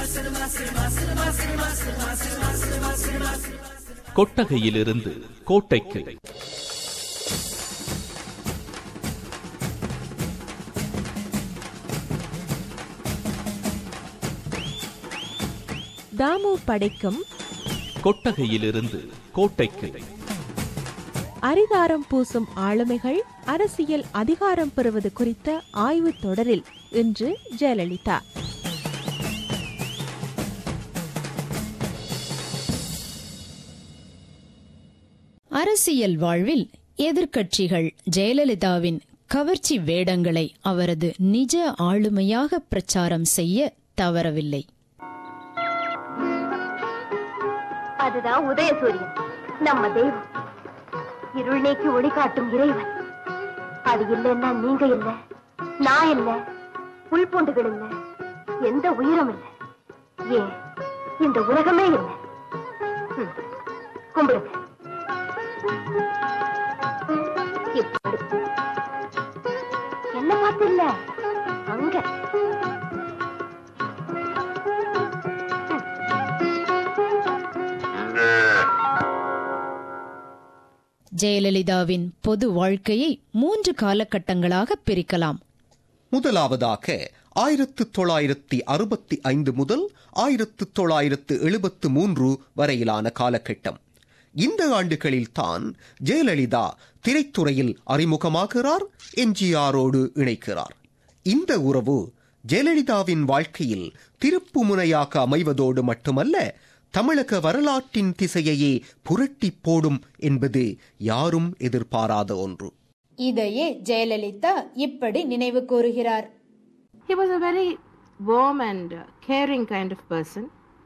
கொட்டகையிலிருந்து கோட்டைக்கு தாமு படைக்கும் கொட்டகையிலிருந்து கோட்டைக்கு அரிதாரம் பூசும் ஆளுமைகள் அரசியல் அதிகாரம் பெறுவது குறித்த ஆய்வுத் தொடரில் இன்று ஜெயலலிதா அரசியல் வாழ்வில் எதிர்க்கட்சிகள் ஜெயலலிதாவின் கவர்ச்சி வேடங்களை அவரது நிஜ ஆளுமையாக பிரச்சாரம் செய்ய தவறவில்லை அதுதான் உதயசூரியன் நம்ம தெய்வம் இருள் நீக்கி ஒளி காட்டும் இறைவன் அது இல்லைன்னா நீங்க இல்ல நான் இல்ல புல் பூண்டுகள் இல்ல எந்த உயிரும் இல்ல ஏன் இந்த உலகமே இல்ல ம், கும்பிடுங்க இப்படி என்ன பார்த்து இல்ல அங்க ஜெயலலிதாவின் பொது வாழ்க்கையை மூன்று காலகட்டங்களாக பிரிக்கலாம் முதலாவதாக ஆயிரத்து தொள்ளாயிரத்தி அறுபத்தி ஐந்து முதல் ஆயிரத்து தொள்ளாயிரத்து எழுபத்து மூன்று வரையிலான காலகட்டம் இந்த ஆண்டுகளில் தான் ஜெயலலிதா திரைத்துறையில் அறிமுகமாகிறார் எம்ஜிஆரோடு இணைக்கிறார் இந்த உறவு ஜெயலலிதாவின் வாழ்க்கையில் திருப்பு முனையாக அமைவதோடு மட்டுமல்ல தமிழக வரலாற்றின் திசையையே புரட்டி போடும் என்பது யாரும் எதிர்பாராத ஒன்று இதையே ஜெயலலிதா இப்படி நினைவு கூறுகிறார் He was a very warm and uh, caring kind of person.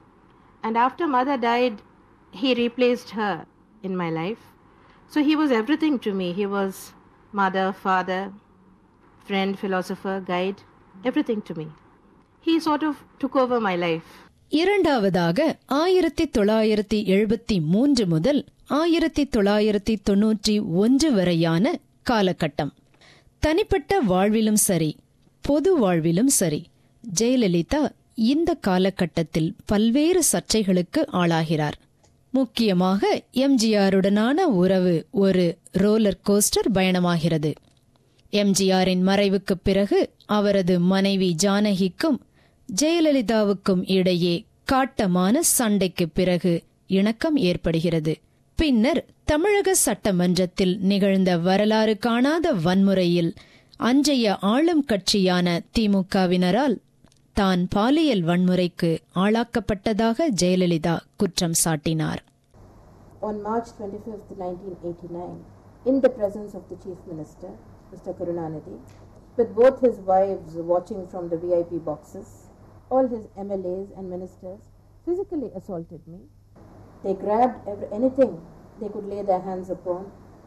And after mother died, he replaced her in my life. So he was everything to me. He was mother, father, friend, philosopher, guide, everything to me. He sort of took over my life. இரண்டாவதாக ஆயிரத்தி தொள்ளாயிரத்தி எழுபத்தி மூன்று முதல் ஆயிரத்தி தொள்ளாயிரத்தி தொன்னூற்றி ஒன்று வரையான காலகட்டம் தனிப்பட்ட வாழ்விலும் சரி பொது வாழ்விலும் சரி ஜெயலலிதா இந்த காலகட்டத்தில் பல்வேறு சர்ச்சைகளுக்கு ஆளாகிறார் முக்கியமாக எம்ஜிஆருடனான உறவு ஒரு ரோலர் கோஸ்டர் பயணமாகிறது எம்ஜிஆரின் மறைவுக்குப் பிறகு அவரது மனைவி ஜானகிக்கும் ஜெயலலிதாவுக்கும் இடையே காட்டமான சண்டைக்குப் பிறகு இணக்கம் ஏற்படுகிறது பின்னர் தமிழக சட்டமன்றத்தில் நிகழ்ந்த வரலாறு காணாத வன்முறையில் அன்றைய ஆளும் கட்சியான திமுகவினரால் தான் பாலியல் வன்முறைக்கு ஆளாக்கப்பட்டதாக ஜெயலலிதா குற்றம் சாட்டினார் On March 25th, 1989, in the presence of the Chief Minister, Mr. Karunanidhi, with both his wives watching from the VIP boxes, all his MLAs and ministers physically assaulted me. They grabbed every, anything they could lay their hands upon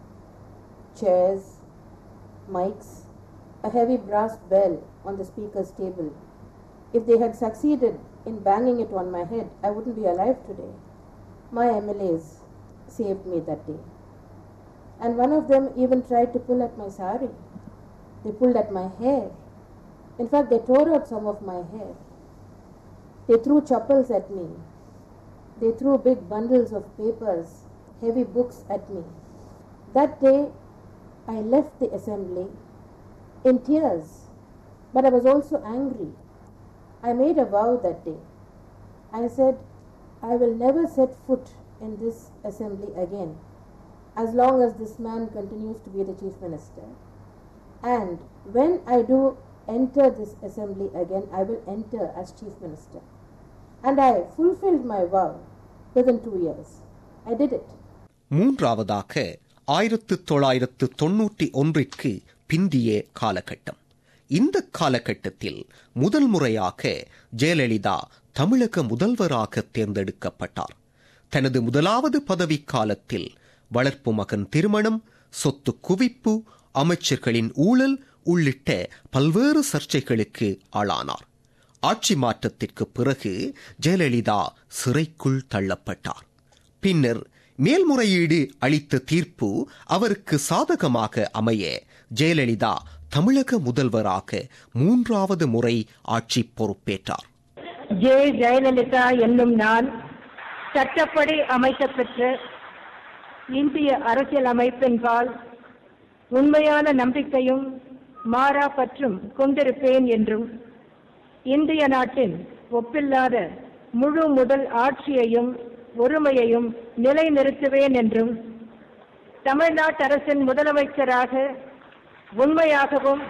chairs, mics, a heavy brass bell on the speaker's table. If they had succeeded in banging it on my head, I wouldn't be alive today. My MLAs saved me that day. And one of them even tried to pull at my sari. They pulled at my hair. In fact, they tore out some of my hair. They threw chappals at me. They threw big bundles of papers, heavy books at me. That day, I left the assembly in tears, but I was also angry. I made a vow that day. I said, I will never set foot in this assembly again as long as this man continues to be the chief minister. And when I do enter this assembly again, I will enter as chief minister. And I fulfilled my vow within two years. I did it. மூன்றாவதாக ஆயிரத்து தொள்ளாயிரத்து தொன்னூற்றி ஒன்றிற்கு பிந்திய காலகட்டம் இந்த காலகட்டத்தில் முதல் முறையாக ஜெயலலிதா தமிழக முதல்வராக தேர்ந்தெடுக்கப்பட்டார் தனது முதலாவது பதவிக் காலத்தில் வளர்ப்பு மகன் திருமணம் சொத்து குவிப்பு அமைச்சர்களின் ஊழல் உள்ளிட்ட பல்வேறு சர்ச்சைகளுக்கு ஆளானார் ஆட்சி மாற்றத்திற்கு பிறகு ஜெயலலிதா சிறைக்குள் தள்ளப்பட்டார் பின்னர் மேல்முறையீடு அளித்த தீர்ப்பு அவருக்கு சாதகமாக அமைய ஜெயலலிதா தமிழக முதல்வராக மூன்றாவது முறை ஆட்சி பொறுப்பேற்றார் ஜே ஜெயலலிதா என்னும் நான் சட்டப்படி அமைக்கப்பெற்ற இந்திய அரசியல் அமைப்பின்பால் உண்மையான நம்பிக்கையும் மாறா பற்றும் கொண்டிருப்பேன் என்றும் இந்திய நாட்டின் ஒப்பில்லாத முழு முதல் ஆட்சியையும் ஒருமையையும் நிலைநிறுத்துவேன் என்றும் தமிழ்நாட்டு அரசின் முதலமைச்சராக உண்மையாகவும்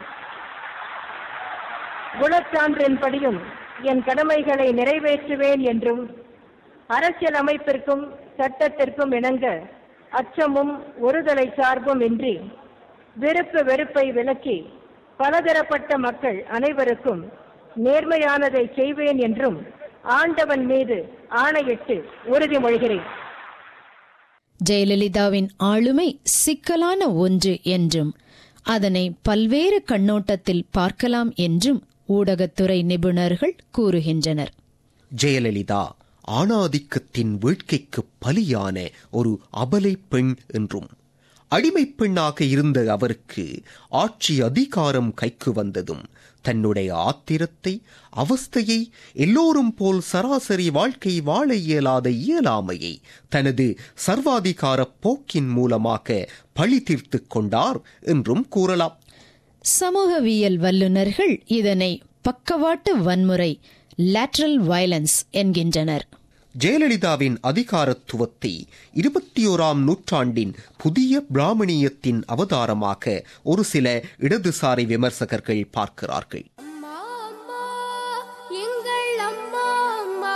குணச்சான்றின்படியும் என் கடமைகளை நிறைவேற்றுவேன் என்றும் அரசியல் அமைப்பிற்கும் சட்டத்திற்கும் இணங்க அச்சமும் ஒருதலை சார்பும் இன்றி விருப்பு வெறுப்பை விலக்கி பலதரப்பட்ட மக்கள் அனைவருக்கும் நேர்மையானதை செய்வேன் என்றும் ஆண்டவன் மீது ஆணையிட்டு உறுதிமொழிகிறேன் ஜெயலலிதாவின் ஆளுமை சிக்கலான ஒன்று என்றும் அதனை பல்வேறு கண்ணோட்டத்தில் பார்க்கலாம் என்றும் ஊடகத்துறை நிபுணர்கள் கூறுகின்றனர் ஜெயலலிதா ஆணாதிக்கத்தின் வேட்கைக்கு பலியான ஒரு அபலை பெண் என்றும் அடிமைப் பெண்ணாக இருந்த அவருக்கு ஆட்சி அதிகாரம் கைக்கு வந்ததும் தன்னுடைய ஆத்திரத்தை அவஸ்தையை எல்லோரும் போல் சராசரி வாழ்க்கை வாழ இயலாத இயலாமையை தனது சர்வாதிகார போக்கின் மூலமாக பழி தீர்த்துக் கொண்டார் என்றும் கூறலாம் சமூகவியல் வல்லுநர்கள் இதனை பக்கவாட்டு வன்முறை லேட்ரல் வயலன்ஸ் என்கின்றனர் ஜெயலலிதாவின் அதிகாரத்துவத்தை இருபத்தி ஓராம் நூற்றாண்டின் புதிய பிராமணியத்தின் அவதாரமாக ஒரு சில இடதுசாரி விமர்சகர்கள் பார்க்கிறார்கள் எங்கள் அம்மா அம்மா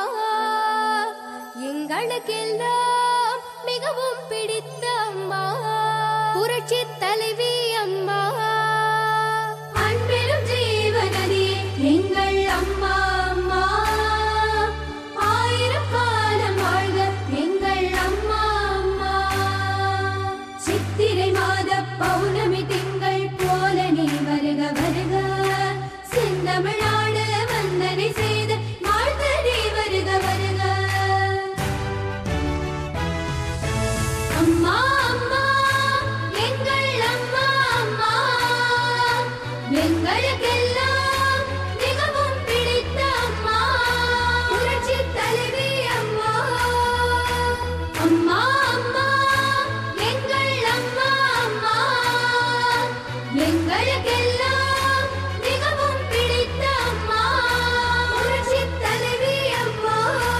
எங்களுக்கெல்லாம் மிகவும் பிடித்த அம்மா புரட்சி தலைவி அம்மா அன்பிலும் ஜீவனதி எங்கள் அம்மா அம்மா ஆயிரம் காலம் வாழ்க எங்கள் அம்மா அம்மா சித்திரை மாத பௌர்ணமி திங்கள் போல நீ வருக வருக செந்தமிழ்நாடு வந்தனை செய்த வாழ்த்த நீ வருக வருக அம்மா அம்மா எங்கள் அம்மா அம்மா எங்களுக்கெல்லாம் மிகவும் பிடித்த அம்மா புரட்சி தலைவி அம்மா அம்மா அம்மா எங்கள் அம்மா அம்மா எங்களுக்கெல்லாம் மிகவும் பிடித்த அம்மா புரட்சி தலைவி அம்மா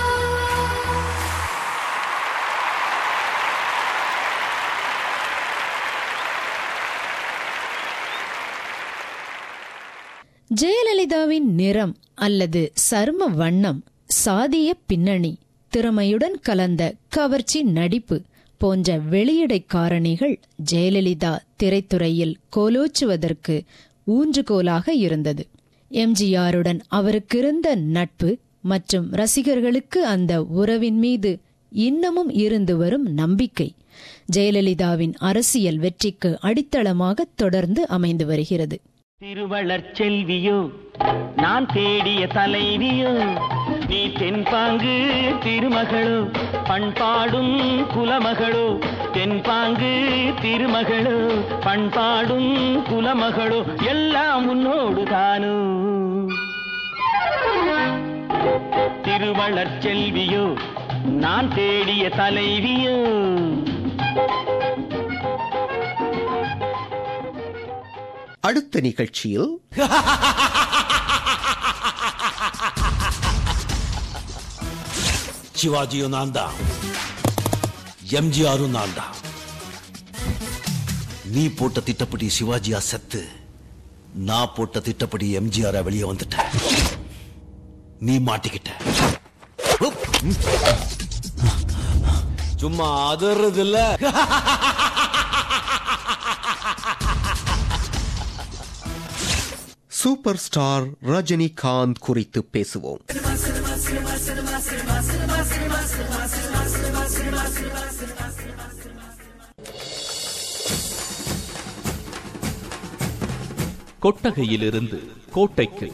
ஜெயலலிதாவின் நிறம் அல்லது சர்ம வண்ணம் சாதிய பின்னணி திறமையுடன் கலந்த கவர்ச்சி நடிப்பு போன்ற வெளியிடை காரணிகள் ஜெயலலிதா திரைத்துறையில் கோலோச்சுவதற்கு ஊன்றுகோலாக இருந்தது எம்ஜிஆருடன் அவருக்கிருந்த நட்பு மற்றும் ரசிகர்களுக்கு அந்த உறவின் மீது இன்னமும் இருந்து வரும் நம்பிக்கை ஜெயலலிதாவின் அரசியல் வெற்றிக்கு அடித்தளமாக தொடர்ந்து அமைந்து வருகிறது திருவளர் செல்வியோ நான் தேடிய தலைவியோ நீ தென்பாங்கு திருமகளோ பண்பாடும் குலமகளோ தென்பாங்கு திருமகளோ பண்பாடும் குலமகளோ எல்லாம் உன்னோடு தானோ திருவளர் செல்வியோ நான் தேடிய தலைவியோ அடுத்த நிகழ்ச்சியில் சிவாஜியும் நான் தான் எம்ஜிஆரும் நான் தான் நீ போட்ட திட்டப்படி சிவாஜியா செத்து நான் போட்ட திட்டப்படி எம்ஜிஆரா வெளியே வந்துட்ட நீ மாட்டிக்கிட்ட சும்மா அதறது இல்ல சூப்பர் ஸ்டார் ரஜினிகாந்த் குறித்து பேசுவோம் கொட்டகையிலிருந்து கோட்டைக்கு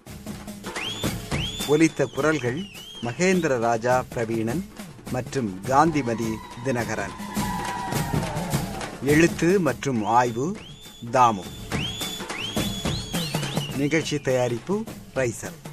ஒலித்த குரல்கள் மகேந்திர ராஜா பிரவீணன் மற்றும் காந்திமதி தினகரன் எழுத்து மற்றும் ஆய்வு தாமு நிகழ்ச்சி தயாரிப்பு ரைசல்